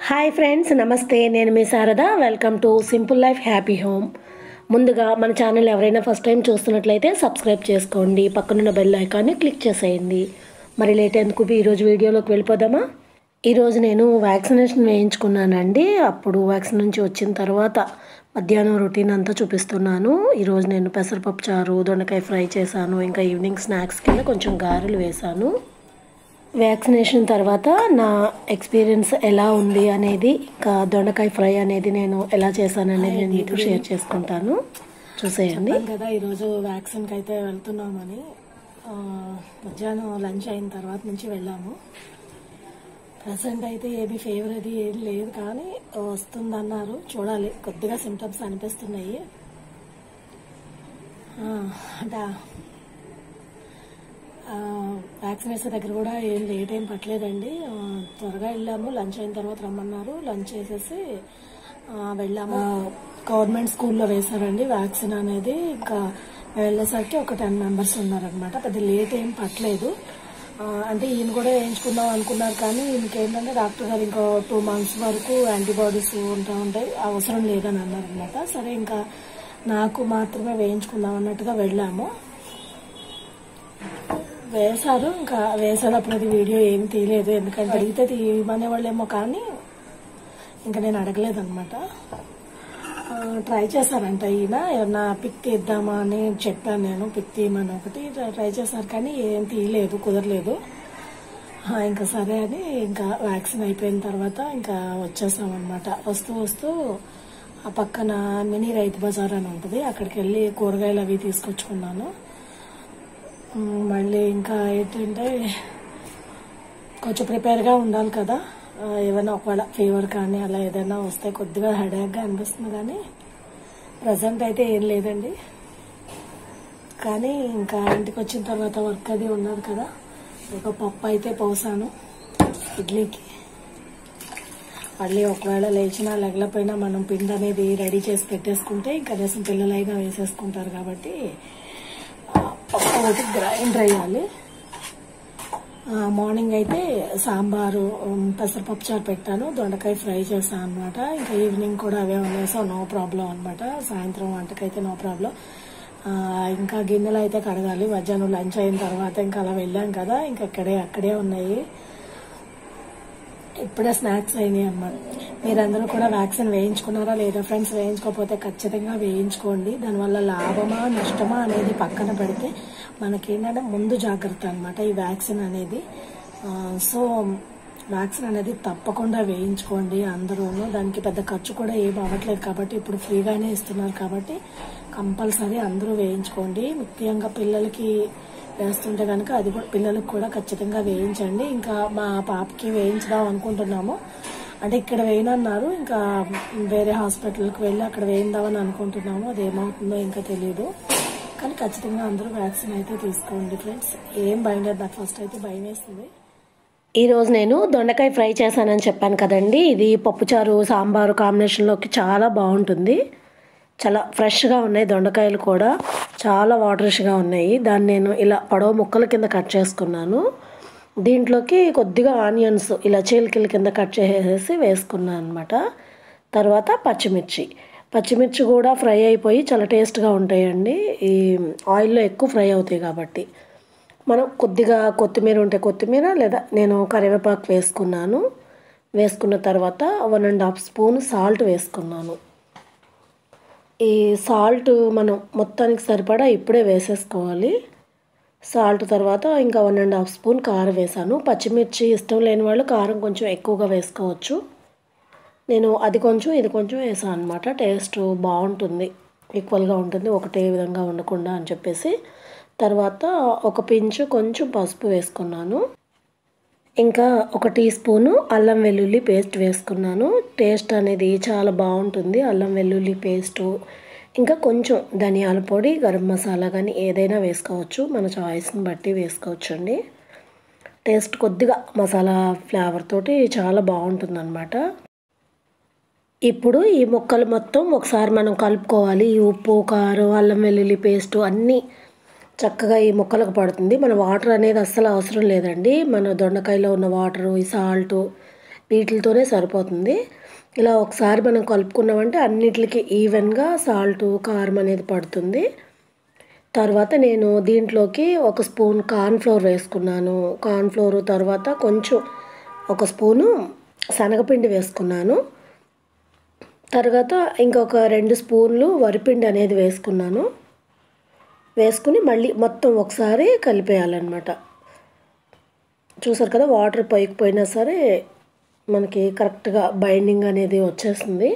Hi friends నమస్తే నేను మీ Sharada welcome to simple life happy home ముందుగా మన ఛానల్ ఎవరైనా ఫస్ట్ టైం చూస్తున్నట్లయితే సబ్స్క్రైబ్ చేసుకోండి పక్కనున్న బెల్ ఐకాన్ని క్లిక్ చేసేయండి మరి లేట్ ఎందుకు ఈరోజు వీడియోలోకి వెళ్ళిపోదామా ఈరోజు నేను వ్యాక్సినేషన్ వేయించుకున్నానండి అప్పుడు వ్యాక్సిన్ నుంచి వచ్చిన తర్వాత మధ్యాహ్నం రొటీన్ అంతా చూపిస్తున్నాను ఈరోజు నేను పెసరపప్పు చారు దొండకాయ ఫ్రై చేశాను ఇంకా ఈవినింగ్ స్నాక్స్ కింద కొంచెం గారెలు వేశాను వ్యాక్సినేషన్ తర్వాత నా ఎక్స్పీరియన్స్ ఎలా ఉంది అనేది ఇంకా దొండకాయ ఫ్రై అనేది నేను ఎలా చేశాను అనేది నేను మీతో షేర్ చేసుకుంటాను చూసేయండి కదా ఈరోజు వ్యాక్సిన్కి అయితే వెళ్తున్నామని ఆ, మధ్యాహ్నం లంచ్ అయిన తర్వాత నుంచి వెళ్ళాము ప్రజెంట్ అయితే ఏది ఫీవర్ అది ఏది లేదు కానీ వస్తుందన్నారు చూడాలి కొద్దిగా సిమ్టమ్స్ అనిపిస్తున్నాయి ఆ, అంటే వ్యాక్సినేషన్ దగ్గర కూడా ఏం లేట్ ఏం పట్టలేదండి ఆ, త్వరగా వెళ్ళాము లంచ్ అయిన తర్వాత రమ్మన్నారు లంచ్ చేసేసి ఆ, వెళ్ళాము గవర్నమెంట్ స్కూల్లో వేశారండి వ్యాక్సిన్ అనేది ఇంకా మేము వెళ్ళేసరికి ఒక టెన్ మెంబర్స్ ఉన్నారనమాట పెద్ద లేట్ ఏం పట్టలేదు ఆ, అంటే ఈయన కూడా వేయించుకుందాం అనుకున్నారు కానీ ఈయనకేంటంటే డాక్టర్ గారు ఇంకా టూ మంత్స్ వరకు యాంటీబాడీస్ ఉంటా ఉంటాయి అవసరం లేదని అన్నారు అనమాట సరే ఇంకా నాకు మాత్రమే వేయించుకుందాం అన్నట్టుగా వెళ్ళాము వేశారు ఇంకా వేసేటప్పుడు అది వీడియో ఏం తీయలేదు ఎందుకంటే అడిగితే తీయమనే వాళ్ళేమో కానీ ఇంకా నేను అడగలేదు అనమాట ట్రై చేశారంట ఈయన ఏమన్నా పిక్ తీద్దామా అని చెప్పాను నేను పిక్ తీయమని ఒకటి ట్రై చేశారు కానీ ఏం తీయలేదు కుదరలేదు ఆ, ఇంకా సరే అని ఇంకా వ్యాక్సిన్ అయిపోయిన తర్వాత ఇంకా వచ్చేసాం అనమాట వస్తూ వస్తూ ఆ పక్కన మినీ రైతు బజార్ అని ఉంటుంది అక్కడికి వెళ్ళి కూరగాయలు అవి తీసుకొచ్చుకున్నాను ఉమ్, మళ్ళీ ఇంకా ఏంటంటే కొంచెం ప్రిపేర్గా ఉండాలి కదా ఆ, ఏమైనా ఒకవేళ ఫీవర్ కానీ అలా ఏదైనా వస్తే కొద్దిగా హెడేక్గా అనిపిస్తుంది కానీ ప్రజెంట్ అయితే ఏం లేదండి కానీ ఇంకా ఇంటికి వచ్చిన తర్వాత వర్క్ అది ఉన్నది కదా ఒక పప్పు అయితే పోసాను ఇడ్లీకి మళ్ళీ ఒకవేళ లేచినా లేకపోయినా మనం పిండి అనేది రెడీ చేసి పెట్టేసుకుంటే ఇంకా కనీసం పిల్లలైనా వేసేసుకుంటారు కాబట్టి ఆ, పప్పు ఒకటి గ్రైండ్ అయ్యాలి ఆ, మార్నింగ్ అయితే సాంబారు ఉమ్, పెసరపప్పు చారు పెట్టాను దొండకాయ ఫ్రై చేశాను అనమాట ఇంకా ఈవినింగ్ కూడా అవే ఉన్నాయి సో నో ప్రాబ్లం అనమాట సాయంత్రం వంటకైతే నో ప్రాబ్లం ఆ, ఇంకా గిన్నెలు అయితే కడగాలి మధ్యాహ్నం లంచ్ అయిన తర్వాత ఇంకా అలా వెళ్ళాం కదా ఇంకా అక్కడే అక్కడే ఉన్నాయి ఇప్పుడే స్నాక్స్ అయినాయి అన్నమాట మీరందరూ కూడా వ్యాక్సిన్ వేయించుకున్నారా లేదా ఫ్రెండ్స్ వేయించుకోకపోతే ఖచ్చితంగా వేయించుకోండి దానివల్ల లాభమా నష్టమా అనేది పక్కన పెడితే మనకేంటంటే ముందు జాగ్రత్త అన్నమాట ఈ వ్యాక్సిన్ అనేది ఆ, సో వ్యాక్సిన్ అనేది తప్పకుండా వేయించుకోండి అందరూను దానికి పెద్ద ఖర్చు కూడా ఏం అవ్వట్లేదు కాబట్టి ఇప్పుడు ఫ్రీగానే ఇస్తున్నారు కాబట్టి కంపల్సరీ అందరూ వేయించుకోండి ముఖ్యంగా పిల్లలకి వేస్తుంటే కనుక అది కూడా పిల్లలకు కూడా ఖచ్చితంగా వేయించండి ఇంకా మా పాపకి వేయించుదాం అనుకుంటున్నాము అంటే ఇక్కడ వేయనన్నారు ఇంకా వేరే హాస్పిటల్కి వెళ్ళి అక్కడ వేయిందామని అనుకుంటున్నాము అది ఏమవుతుందో ఇంకా తెలియదు కానీ ఖచ్చితంగా అందరూ వ్యాక్సిన్ అయితే తీసుకోండి ఫ్రెండ్స్ ఏం భయం లేదు నాకు ఫస్ట్ అయితే భయం వేస్తుంది ఈరోజు నేను దొండకాయ ఫ్రై చేశానని చెప్పాను కదండి ఇది పప్పుచారు సాంబారు కాంబినేషన్లోకి చాలా బాగుంటుంది చాలా ఫ్రెష్గా ఉన్నాయి దొండకాయలు కూడా చాలా వాటరిష్గా ఉన్నాయి దాన్ని నేను ఇలా పొడవు ముక్కల కింద కట్ చేసుకున్నాను దీంట్లోకి కొద్దిగా ఆనియన్స్ ఇలా చీలికల కింద కట్ చేసేసి వేసుకున్నాను అనమాట తర్వాత పచ్చిమిర్చి పచ్చిమిర్చి కూడా ఫ్రై అయిపోయి చాలా టేస్ట్గా ఉంటాయండి ఈ ఆయిల్లో ఎక్కువ ఫ్రై అవుతాయి కాబట్టి మనం కొద్దిగా కొత్తిమీర ఉంటే కొత్తిమీర లేదా నేను కరివేపాకు వేసుకున్నాను వేసుకున్న తర్వాత one and half spoon salt వేసుకున్నాను ఈ సాల్ట్ మనం మొత్తానికి సరిపడా ఇప్పుడే వేసేసుకోవాలి సాల్ట్ తర్వాత ఇంకా వన్ అండ్ హాఫ్ స్పూన్ కారం వేసాను పచ్చిమిర్చి ఇష్టం లేని వాళ్ళు కారం కొంచెం ఎక్కువగా వేసుకోవచ్చు నేను అది కొంచెం ఇది కొంచెం వేసాను అనమాట టేస్ట్ బాగుంటుంది ఈక్వల్గా ఉంటుంది ఒకటే విధంగా ఉండకుండా అని చెప్పేసి తర్వాత ఒక పించు కొంచెం పసుపు వేసుకున్నాను ఇంకా ఒక టీ స్పూను అల్లం వెల్లుల్లి పేస్ట్ వేసుకున్నాను టేస్ట్ అనేది చాలా బాగుంటుంది అల్లం వెల్లుల్లి పేస్టు ఇంకా కొంచెం ధనియాల పొడి గరం మసాలా కానీ ఏదైనా వేసుకోవచ్చు మన చాయిస్ని బట్టి వేసుకోవచ్చు అండి టేస్ట్ కొద్దిగా మసాలా ఫ్లేవర్ తోటి చాలా బాగుంటుంది అనమాట ఇప్పుడు ఈ ముక్కలు మొత్తం ఒకసారి మనం కలుపుకోవాలి ఈ ఉప్పు కారం అల్లం వెల్లుల్లి పేస్టు అన్నీ చక్కగా ఈ ముక్కలకు పడుతుంది మన వాటర్ అనేది అస్సలు అవసరం లేదండి మన దొండకాయలో ఉన్న వాటరు ఈ సాల్ట్ వీటితోనే సరిపోతుంది ఇలా ఒకసారి మనం కలుపుకున్నామంటే అన్నిటికి ఈవెన్గా సాల్ట్ కారం అనేది పడుతుంది తర్వాత నేను దీంట్లోకి ఒక స్పూన్ కార్న్ఫ్లోర్ వేసుకున్నాను కార్న్ఫ్లోర్ తర్వాత కొంచెం ఒక స్పూను శనగపిండి వేసుకున్నాను తర్వాత ఇంకొక రెండు స్పూన్లు వరిపిండి అనేది వేసుకున్నాను వేసుకుని మళ్ళీ మొత్తం ఒకసారి కలిపేయాలన్నమాట చూసారు కదా వాటర్ పైకి పోయినా సరే మనకి కరెక్ట్గా బైండింగ్ అనేది వచ్చేస్తుంది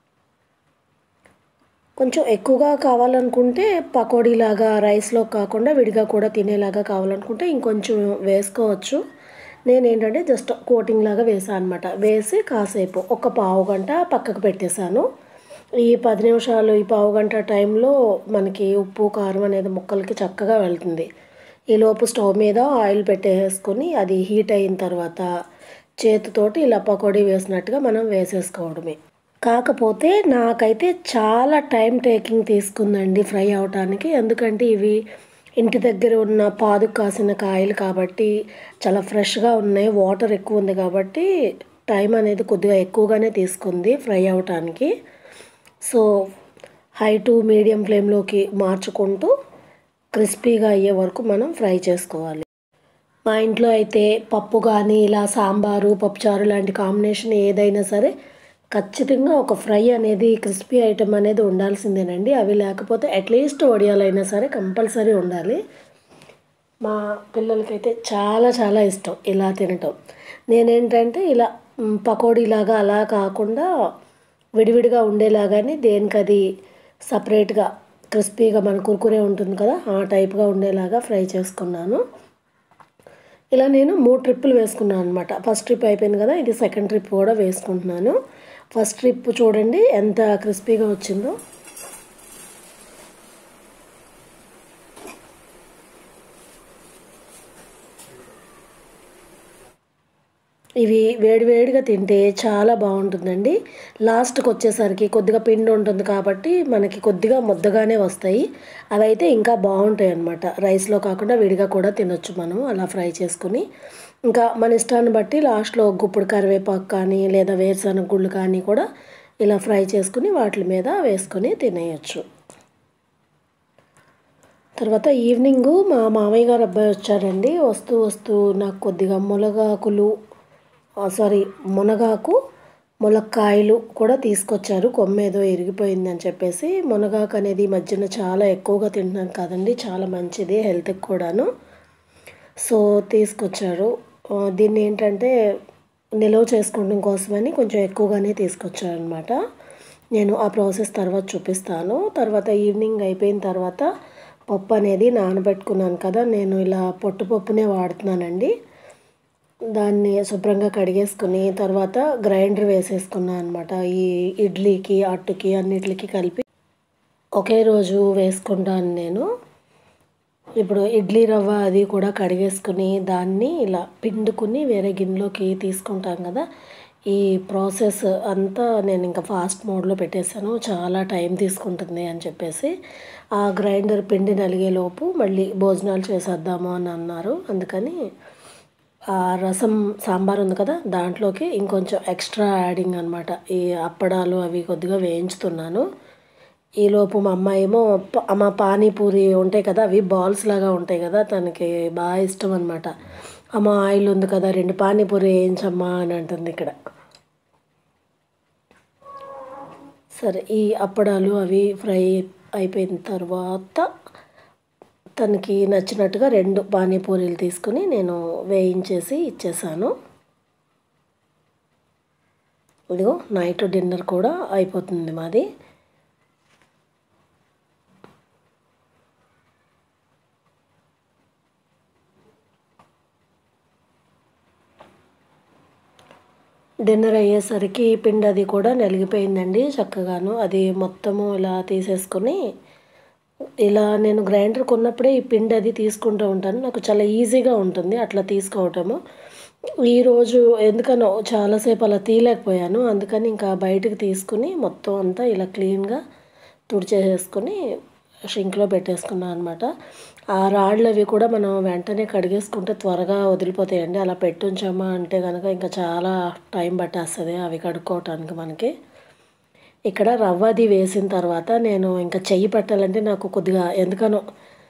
కొంచెం ఎక్కువగా కావాలనుకుంటే పకోడీలాగా రైస్లో కాకుండా విడిగా కూడా తినేలాగా కావాలనుకుంటే ఇంకొంచెం వేసుకోవచ్చు నేను ఏంటంటే జస్ట్ కోటింగ్ లాగా వేసాను అనమాట వేసి కాసేపు ఒక పావు గంట పక్కకు పెట్టేశాను ఈ పది నిమిషాలు ఈ పావు గంట టైంలో మనకి ఉప్పు కారం అనేది ముక్కలకి చక్కగా వెళ్తుంది ఈలోపు స్టవ్ మీద ఆయిల్ పెట్టేసుకొని అది హీట్ అయిన తర్వాత చేతితోటి ఇలా పకోడీ వేసినట్టుగా మనం వేసేసుకోవడమే కాకపోతే నాకైతే చాలా టైం టేకింగ్ తీసుకుందండి ఫ్రై అవటానికి ఎందుకంటే ఇవి ఇంటి దగ్గర ఉన్న పాదు కాసిన కాయలు కాబట్టి చాలా ఫ్రెష్గా ఉన్నాయి వాటర్ ఎక్కువ ఉంది కాబట్టి టైం అనేది కొద్దిగా ఎక్కువగానే తీసుకుంది ఫ్రై అవటానికి సో హై టు మీడియం ఫ్లేమ్లోకి మార్చుకుంటూ క్రిస్పీగా అయ్యే వరకు మనం ఫ్రై చేసుకోవాలి మా ఇంట్లో అయితే పప్పు కానీ ఇలా సాంబారు పప్పుచారు లాంటి కాంబినేషన్ ఏదైనా సరే ఖచ్చితంగా ఒక ఫ్రై అనేది క్రిస్పీ ఐటెం అనేది ఉండాల్సిందేనండి అవి లేకపోతే అట్లీస్ట్ వడియాలైనా సరే కంపల్సరీ ఉండాలి మా పిల్లలకైతే చాలా చాలా ఇష్టం ఇలా తినటం నేనేంటంటే ఇలా మ్, పకోడీలాగా అలా కాకుండా విడివిడిగా ఉండేలాగానే దేనికది సపరేట్గా క్రిస్పీగా మన కురుకురే ఉంటుంది కదా ఆ టైప్గా ఉండేలాగా ఫ్రై చేసుకున్నాను ఇలా నేను మూడు ట్రిప్పులు వేసుకున్నాను అనమాట ఫస్ట్ ట్రిప్ అయిపోయింది కదా ఇది సెకండ్ ట్రిప్ కూడా వేసుకుంటున్నాను ఫస్ట్ ట్రిప్ చూడండి ఎంత క్రిస్పీగా వచ్చిందో ఇవి వేడివేడిగా తింటే చాలా బాగుంటుందండి లాస్ట్కి వచ్చేసరికి కొద్దిగా పిండి ఉంటుంది కాబట్టి మనకి కొద్దిగా ముద్దగానే వస్తాయి అవి అయితే ఇంకా బాగుంటాయి అన్నమాట రైస్లో కాకుండా విడిగా కూడా తినొచ్చు మనం అలా ఫ్రై చేసుకుని ఇంకా మన ఇష్టాన్ని బట్టి లాస్ట్లో గుప్పుడు కరివేపాకు కానీ లేదా వేరుశనగ గుళ్ళు కానీ కూడా ఇలా ఫ్రై చేసుకుని వాటి మీద వేసుకొని తినేయచ్చు తర్వాత ఈవినింగ్ మా మామయ్య గారు అబ్బాయి వచ్చారండి వస్తూ వస్తూ నాకు కొద్దిగా మునగాకులు సారీ మునగాకు ములక్కాయలు కూడా తీసుకొచ్చారు కొమ్మ ఏదో ఇరిగిపోయిందని చెప్పేసి మునగాకు అనేది ఈ మధ్యన చాలా ఎక్కువగా తింటున్నాను కదండి చాలా మంచిది హెల్త్కి కూడాను సో తీసుకొచ్చారు ఆ, దీన్ని ఏంటంటే నిల్వ చేసుకోవడం కోసమని కొంచెం ఎక్కువగానే తీసుకొచ్చారనమాట నేను ఆ ప్రాసెస్ తర్వాత చూపిస్తాను తర్వాత ఈవినింగ్ అయిపోయిన తర్వాత పప్పు అనేది నానబెట్టుకున్నాను కదా నేను ఇలా పొట్టు పప్పునే వాడుతున్నానండి దాన్ని శుభ్రంగా కడిగేసుకుని తర్వాత గ్రైండర్ వేసేసుకున్నాను అనమాట ఈ ఇడ్లీకి అట్టుకి అన్నిటికి కలిపి ఒకే రోజు వేసుకుంటాను నేను ఇప్పుడు ఇడ్లీ రవ్వ అది కూడా కడిగేసుకుని దాన్ని ఇలా పిండుకుని వేరే గిన్నెలోకి తీసుకుంటాం కదా ఈ ప్రాసెస్ అంతా నేను ఇంకా ఫాస్ట్ మోడ్లో పెట్టేశాను చాలా టైం తీసుకుంటుంది అని చెప్పేసి ఆ గ్రైండర్ పిండి నలిగేలోపు మళ్ళీ భోజనాలు చేసేద్దాము అని అన్నారు అందుకని ఆ రసం సాంబార్ ఉంది కదా దాంట్లోకి ఇంకొంచెం ఎక్స్ట్రా యాడింగ్ అనమాట ఈ అప్పడాలు అవి కొద్దిగా వేయించుతున్నాను ఈలోపు మా అమ్మాయి ఏమో ప- మా పానీపూరి ఉంటాయి కదా అవి బాల్స్ లాగా ఉంటాయి కదా తనకి బాగా ఇష్టం అనమాట అమ్మ ఆయిల్ ఉంది కదా రెండు పానీపూరి వేయించమ్మా అని అంటుంది ఇక్కడ సరే ఈ అప్పడాలు అవి ఫ్రై అయిపోయిన తర్వాత తనకి నచ్చినట్టుగా రెండు పానీపూరీలు తీసుకుని నేను వేయించేసి ఇచ్చేసాను ఇదిగో నైట్ డిన్నర్ కూడా అయిపోతుంది మాది డిన్నర్ అయ్యేసరికి పిండి అది కూడా నలిగిపోయిందండి చక్కగాను అది మొత్తము ఇలా తీసేసుకొని ఇలా నేను గ్రైండర్ కొన్నప్పుడే ఈ పిండి అది తీసుకుంటూ ఉంటాను నాకు చాలా ఈజీగా ఉంటుంది అట్లా తీసుకోవటము ఈరోజు ఎందుకనో చాలాసేపు అలా తీయలేకపోయాను అందుకని ఇంకా బయటకు తీసుకుని మొత్తం అంతా ఇలా క్లీన్గా తుడిచేసేసుకొని షింక్లో పెట్టేసుకున్నాను అనమాట ఆ రాళ్ళు అవి కూడా మనం వెంటనే కడిగేసుకుంటే త్వరగా వదిలిపోతాయండి అలా పెట్టుంచామా అంటే కనుక ఇంకా చాలా టైం పట్టేస్తుంది అవి కడుక్కోవటానికి మనకి ఇక్కడ రవ్వది వేసిన తర్వాత నేను ఇంకా చెయ్యి పెట్టాలంటే నాకు కొద్దిగా ఎందుకనో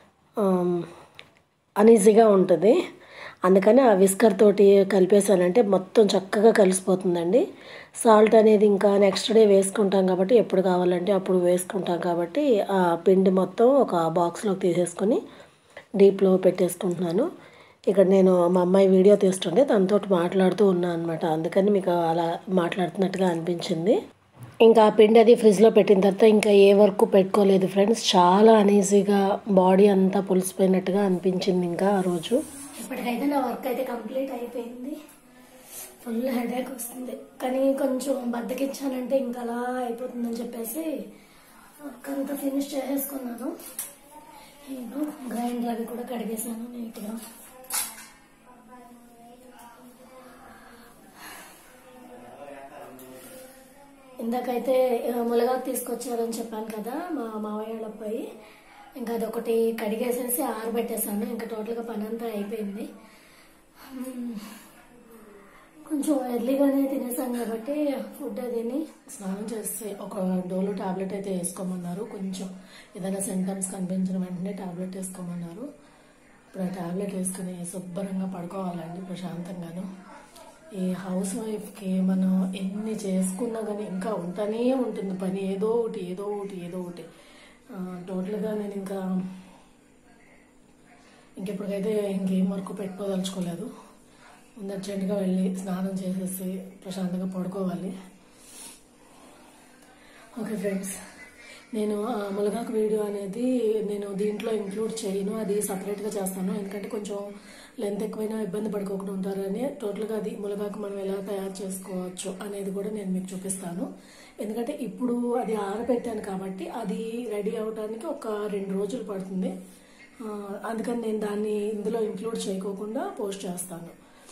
అనీజీగా ఉంటుంది అందుకని ఆ విస్కర్ తోటి కలిపేసానంటే మొత్తం చక్కగా కలిసిపోతుందండి సాల్ట్ అనేది ఇంకా నెక్స్ట్ డే వేసుకుంటాం కాబట్టి ఎప్పుడు కావాలంటే అప్పుడు వేసుకుంటాం కాబట్టి ఆ పిండి మొత్తం ఒక బాక్స్లోకి తీసేసుకొని డీప్లో పెట్టేసుకుంటున్నాను ఇక్కడ నేను మా అమ్మాయి వీడియో తీస్తుంటే తనతో మాట్లాడుతూ ఉన్నాను అనమాట అందుకని మీకు అలా మాట్లాడుతున్నట్టుగా అనిపించింది ఇంకా ఆ పిండి అది ఫ్రిడ్జ్లో పెట్టిన తర్వాత ఇంకా ఏ వర్క్ పెట్టుకోలేదు ఫ్రెండ్స్ చాలా అనీజీగా బాడీ అంతా పులిసిపోయినట్టుగా అనిపించింది ఇంకా ఆ రోజు ఇప్పటికైతే నా వర్క్ అయితే కంప్లీట్ అయిపోయింది ఫుల్ హెడేక్ వస్తుంది కానీ కొంచెం బద్దకిచ్చానంటే ఇంకా అలా అయిపోతుందని చెప్పేసి వర్క్ అంతా ఫినిష్ చేసేసుకున్నాను నేను గ్రైండర్ అవి కూడా కడిగేసాను నీట్గా ఇందాకైతే ఆ, ములగాకు తీసుకొచ్చారని చెప్పాను కదా మా మావయ్య వాళ్ళ అబ్బాయి ఇంకా అదొకటి కడిగేసేసి ఆరబెట్టేసాను ఇంకా టోటల్గా పని అంతా అయిపోయింది మ్మ్. కొంచెం ఎర్లీగానే తినేసాం కాబట్టి ఫుడ్ అదిని స్నానం చేస్తే ఒక డోలో టాబ్లెట్ అయితే వేసుకోమన్నారు కొంచెం ఏదైనా సింటమ్స్ కనిపించిన వెంటనే టాబ్లెట్ వేసుకోమన్నారు ఇప్పుడు ఆ టాబ్లెట్ వేసుకుని శుభ్రంగా పడుకోవాలండి ప్రశాంతంగాను ఈ హౌస్ వైఫ్కి మనం ఎన్ని చేసుకున్నా కానీ ఇంకా ఉంటూనే ఉంటుంది పని ఏదో ఒకటి ఏదో ఒకటి ఏదో ఒకటి ఆ, టోటల్గా నేను ఇంకా ఇంకెప్పటికైతే ఇంకేం వర్క్ పెట్టుకోదలుచుకోలేదు ముందు అర్జెంటుగా వెళ్ళి స్నానం చేసేసి ప్రశాంతంగా పడుకోవాలి ఓకే ఫ్రెండ్స్ నేను ఆ ములగాకు వీడియో అనేది నేను దీంట్లో ఇంక్లూడ్ చేయను అది సపరేట్గా చేస్తాను ఎందుకంటే కొంచెం లెంత్ ఎక్కువైనా ఇబ్బంది పడుకోకుండా ఉంటారని టోటల్గా అది ములగాకు మనం ఎలా తయారు చేసుకోవచ్చు అనేది కూడా నేను మీకు చూపిస్తాను ఎందుకంటే ఇప్పుడు అది ఆరబెట్టాను కాబట్టి అది రెడీ అవడానికి ఒక రెండు రోజులు పడుతుంది ఆ, అందుకని నేను దాన్ని ఇందులో ఇంక్లూడ్ చేయకోకుండా పోస్ట్ చేస్తాను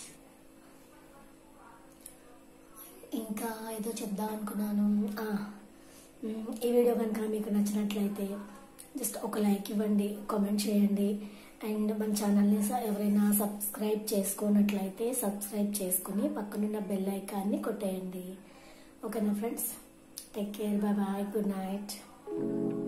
ఇంకా ఏదో చెప్దాం అనుకున్నాను ఆ, మ్, ఈ వీడియో కనుక మీకు నచ్చినట్లయితే జస్ట్ ఒక లైక్ ఇవ్వండి కామెంట్ చేయండి అండ్ మన ఛానల్ని స- ఎవరైనా సబ్స్క్రైబ్ చేసుకున్నట్లయితే సబ్స్క్రైబ్ చేసుకుని పక్కనున్న బెల్ ఐకాన్ని కొట్టేయండి ఓకేనా friends take care bye bye good night